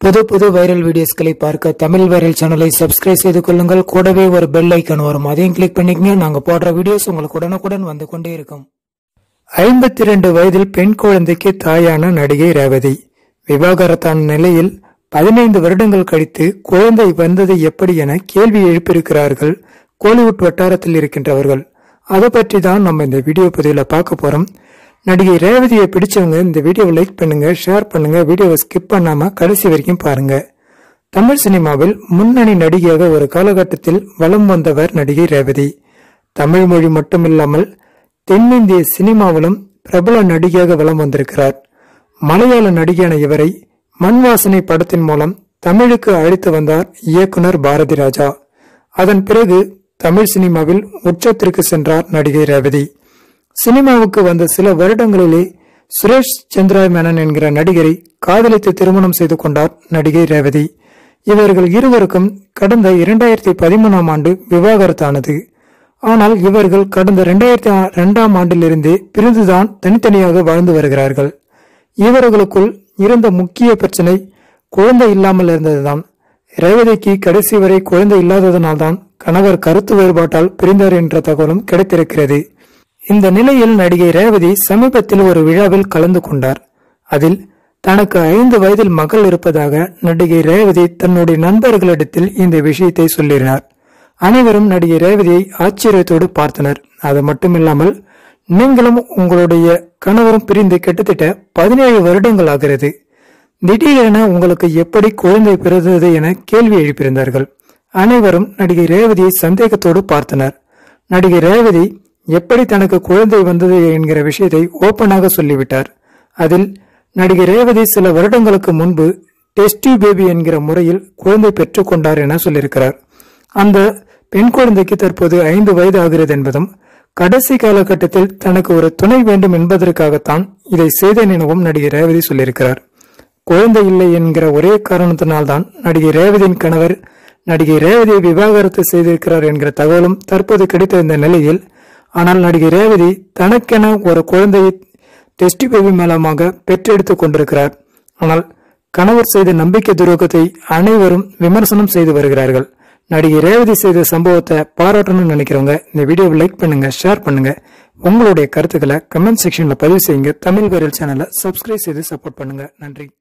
புது புது வைரல் வீடியோஸ்களை பார்க்க தமிழ் வைரல் சேனலை சப்ஸ்கிரைப் செய்து கொள்ளுங்கள் கூடவே ஒரு பெல் ஐக்கான் வரும் அதையும் கிளிக் பண்ணிக்கங்க நாங்க போடுற வீடியோஸ் உங்களுக்கு உடனுக்குடன் வந்து கொண்டே இருக்கும் ஐம்பத்தி இரண்டு வயதில் பெண் குழந்தைக்கு தாயான நடிகை ரேவதி விவாகரத்தான நிலையில் பதினைந்து வருடங்கள் கழித்து குழந்தை வந்தது எப்படி என கேள்வி எழுப்பியிருக்கிறார்கள் கோலிவுட் வட்டாரத்தில் இருக்கின்றவர்கள் அதை பற்றி தான் நம்ம இந்த வீடியோ பதிவுல பார்க்க போறோம் நடிகை ரேவதியை பிடிச்சவங்க இந்த வீடியோவை லைக் பண்ணுங்க ஷேர் பண்ணுங்க வீடியோவை ஸ்கிப் பண்ணாம கடைசி வரைக்கும் பாருங்க தமிழ் சினிமாவில் முன்னணி நடிகையாக ஒரு காலகட்டத்தில் வலம் வந்தவர் நடிகை ரேவதி தமிழ் மொழி மட்டுமில்லாமல் தென்னிந்திய சினிமாவிலும் பிரபல நடிகையாக வலம் வந்திருக்கிறார் மலையாள நடிகையான இவரை மண் வாசனை படத்தின் மூலம் தமிழுக்கு அழைத்து வந்தார் இயக்குனர் பாரதி ராஜா அதன் பிறகு தமிழ் சினிமாவில் உச்சத்திற்கு சென்றார் நடிகை ரேவதி சினிமாவுக்கு வந்த சில வருடங்களிலே சுரேஷ் சந்திரா மேனன் என்கிற நடிகரை காதலித்து திருமணம் செய்து கொண்டார் நடிகை ரேவதி இவர்கள் இருவருக்கும் கடந்த இரண்டாயிரத்தி பதிமூணாம் ஆண்டு விவாகரத்தானது ஆனால் இவர்கள் கடந்த இரண்டாயிரத்தி இரண்டாம் ஆண்டிலிருந்தே பிரிந்துதான் தனித்தனியாக வாழ்ந்து வருகிறார்கள் இவர்களுக்குள் இருந்த முக்கிய பிரச்சனை குழந்தை இல்லாமல் இருந்ததுதான் ரேவதிக்கு கடைசி வரை குழந்தை இல்லாததனால்தான் கணவர் கருத்து வேறுபாட்டால் பிரிந்தார் என்ற தகவலும் கிடைத்திருக்கிறது இந்த நிலையில் நடிகை ரேவதி சமீபத்தில் ஒரு விழாவில் கலந்து கொண்டார் அதில் தனக்கு ஐந்து வயதில் மகள் இருப்பதாக நடிகை ரேவதி தன்னுடைய நண்பர்களிடத்தில் இந்த விஷயத்தை சொல்லினார் அனைவரும் நடிகை ரேவதியை ஆச்சரியத்தோடு பார்த்தனர் அது மட்டுமில்லாமல் நீங்களும் உங்களுடைய கணவரும் பிரிந்து கிட்டத்தட்ட பதினேழு வருடங்கள் ஆகிறது திடீரென உங்களுக்கு எப்படி குழந்தை பிறந்தது என கேள்வி எழுப்பியிருந்தார்கள் அனைவரும் நடிகை ரேவதியை சந்தேகத்தோடு பார்த்தனர் நடிகை ரேவதி எப்படி தனக்கு குழந்தை வந்தது என்கிற விஷயத்தை ஓப்பனாக சொல்லிவிட்டார் அதில் நடிகை ரேவதி சில வருடங்களுக்கு முன்பு டெஸ்டி பேபி என்கிற முறையில் குழந்தை பெற்றுக்கொண்டார் என சொல்லியிருக்கிறார் அந்த பெண் குழந்தைக்கு தற்போது ஐந்து வயது ஆகிறது என்பதும் கடைசி காலகட்டத்தில் தனக்கு ஒரு துணை வேண்டும் என்பதற்காகத்தான் இதை செய்தேன் எனவும் நடிகை ரேவதி சொல்லியிருக்கிறார் குழந்தை இல்லை என்கிற ஒரே காரணத்தினால்தான் நடிகை ரேவதியின் கணவர் நடிகை ரேவதியை விவாகரத்து செய்திருக்கிறார் என்கிற தகவலும் தற்போது கிடைத்திருந்த நிலையில் ஆனால் நடிகை ரேவதி தனக்கென ஒரு குழந்தையை டெஸ்டி பேபி மூலமாக பெற்றெடுத்துக் கொண்டிருக்கிறார் ஆனால் கணவர் செய்த நம்பிக்கை துரோகத்தை அனைவரும் விமர்சனம் செய்து வருகிறார்கள் நடிகை ரேவதி செய்த சம்பவத்தை பாராட்டணும்னு நினைக்கிறவங்க இந்த வீடியோவை லைக் பண்ணுங்க ஷேர் பண்ணுங்க உங்களுடைய கருத்துக்களை கமெண்ட் செக்ஷன்ல பதிவு செய்யுங்க தமிழ் வைரல் சேனலை சப்ஸ்கிரைப் செய்து சப்போர்ட் பண்ணுங்க நன்றி